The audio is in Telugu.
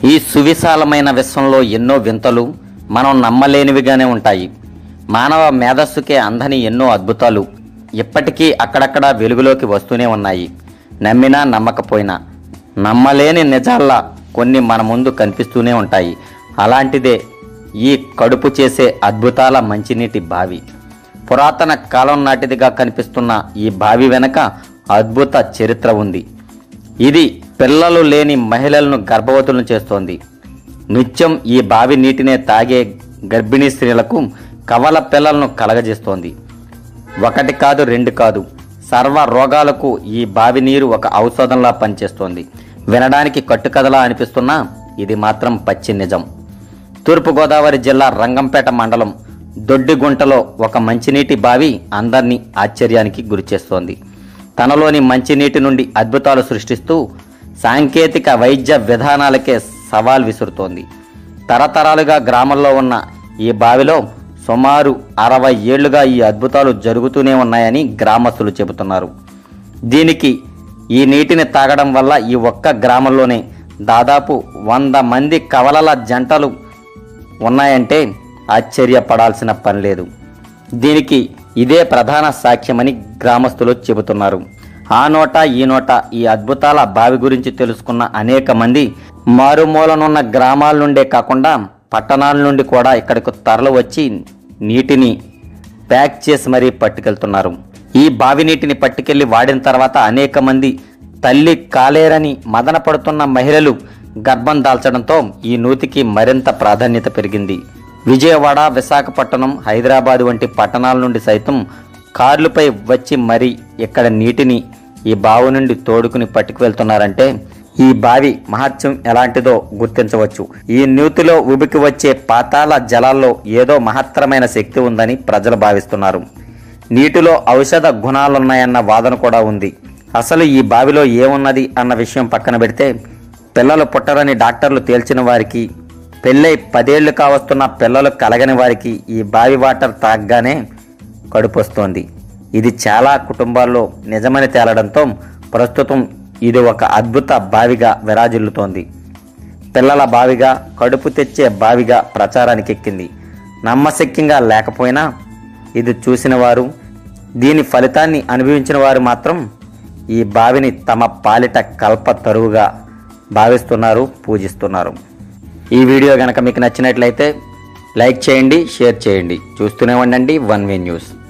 ఈ సువిశాలమైన విశ్వంలో ఎన్నో వింతలు మనం నమ్మలేనివిగానే ఉంటాయి మానవ మేధస్సుకే అందని ఎన్నో అద్భుతాలు ఇప్పటికీ అక్కడక్కడ వెలుగులోకి వస్తూనే ఉన్నాయి నమ్మినా నమ్మకపోయినా నమ్మలేని నిజాల్లా కొన్ని మన ముందు కనిపిస్తూనే ఉంటాయి అలాంటిదే ఈ కడుపు చేసే అద్భుతాల మంచినీటి బావి పురాతన కాలం నాటిదిగా కనిపిస్తున్న ఈ బావి వెనక అద్భుత చరిత్ర ఉంది ఇది పిల్లలు లేని మహిళలను గర్భవతులను చేస్తోంది నిత్యం ఈ బావి నీటినే తాగే గర్భిణీ స్త్రీలకు కవల పిల్లలను కలగజేస్తోంది ఒకటి కాదు రెండు కాదు సర్వ రోగాలకు ఈ బావి నీరు ఒక ఔషధంలా పనిచేస్తోంది వినడానికి కట్టుకథలా అనిపిస్తున్నా ఇది మాత్రం పచ్చి నిజం తూర్పుగోదావరి జిల్లా రంగంపేట మండలం దొడ్డిగుంటలో ఒక మంచినీటి బావి అందరినీ ఆశ్చర్యానికి గురిచేస్తోంది తనలోని మంచినీటి నుండి అద్భుతాలు సృష్టిస్తూ సాంకేతిక వైద్య విధానాలకే సవాల్ విసురుతోంది తరతరాలుగా గ్రామంలో ఉన్న ఈ బావిలో సుమారు అరవై ఏళ్లుగా ఈ అద్భుతాలు జరుగుతూనే ఉన్నాయని గ్రామస్తులు చెబుతున్నారు దీనికి ఈ నీటిని తాగడం వల్ల ఈ ఒక్క గ్రామంలోనే దాదాపు వంద మంది కవలల జంటలు ఉన్నాయంటే ఆశ్చర్యపడాల్సిన పని లేదు దీనికి ఇదే ప్రధాన సాక్ష్యమని గ్రామస్తులు చెబుతున్నారు ఆ నోట ఈ నోట ఈ అద్భుతాల బావి గురించి తెలుసుకున్న అనేక మంది మారుమూలనున్న గ్రామాల నుండే కాకుండా పట్టణాల నుండి కూడా ఇక్కడికి తరలి వచ్చి నీటిని ప్యాక్ చేసి మరీ పట్టుకెళ్తున్నారు ఈ బావి నీటిని పట్టుకెళ్లి వాడిన తర్వాత అనేక మంది తల్లి కాలేరని మదన పడుతున్న మహిళలు గర్భం దాల్చడంతో ఈ నూతికి మరింత ప్రాధాన్యత పెరిగింది విజయవాడ విశాఖపట్నం హైదరాబాద్ వంటి పట్టణాల నుండి సైతం కార్లపై వచ్చి మరీ ఇక్కడ నీటిని ఈ బావి నుండి తోడుకుని పట్టుకు వెళ్తున్నారంటే ఈ బావి మహత్యం ఎలాంటిదో గుర్తించవచ్చు ఈ నూతిలో ఉబికి వచ్చే పాతాళ జలాల్లో ఏదో మహత్తరమైన శక్తి ఉందని ప్రజలు భావిస్తున్నారు నీటిలో ఔషధ గుణాలున్నాయన్న వాదన కూడా ఉంది అసలు ఈ బావిలో ఏమున్నది అన్న విషయం పక్కన పెడితే పిల్లలు పుట్టరని డాక్టర్లు తేల్చిన వారికి పెళ్ళై పదేళ్లు కావస్తున్న పిల్లలు కలగని వారికి ఈ బావి వాటర్ తాగగానే కడుపు వస్తోంది ఇది చాలా కుటుంబాల్లో నిజమని తేలడంతో ప్రస్తుతం ఇది ఒక అద్భుత బావిగా విరాజిల్లుతోంది పిల్లల బావిగా కడుపు తెచ్చే బావిగా ప్రచారానికి ఎక్కింది నమ్మశక్యంగా లేకపోయినా ఇది చూసిన వారు దీని ఫలితాన్ని అనుభవించిన వారు మాత్రం ఈ బావిని తమ పాలిట కల్ప తరువుగా భావిస్తున్నారు పూజిస్తున్నారు ఈ వీడియో కనుక మీకు నచ్చినట్లయితే లైక్ చేయండి షేర్ చేయండి చూస్తూనే ఉండండి వన్ వే న్యూస్